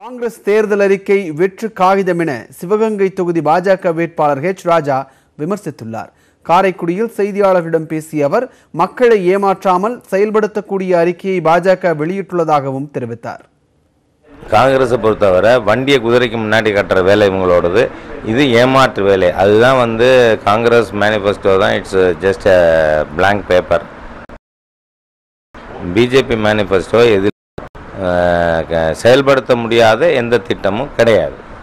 காங்கிரஸ் தேர்தல் அறிக்கை வெற்று காகிதம் என சிவகங்கை தொகுதி பாஜக வேட்பாளர் ஹெச் ராஜா விமர்சித்துள்ளார் காரைக்குடியில் செய்தியாளர்களிடம் பேசிய அவர் மக்களை ஏமாற்றாமல் செயல்படுத்தக்கூடிய அறிக்கையை பாஜக வெளியிட்டுள்ளதாகவும் தெரிவித்தார் காங்கிரஸை பொறுத்தவரை வண்டியை குதிரைக்கு முன்னாடி கட்டுற வேலை இவங்களோடது இது ஏமாற்று வேலை அதுதான் வந்து காங்கிரஸ் மேனிஃபெஸ்டோ தான் it's just blank paper BJP manifesto எதில் அஹ், க- செயல்படுத்த முடியாத எந்த திட்டமும் கிடையாது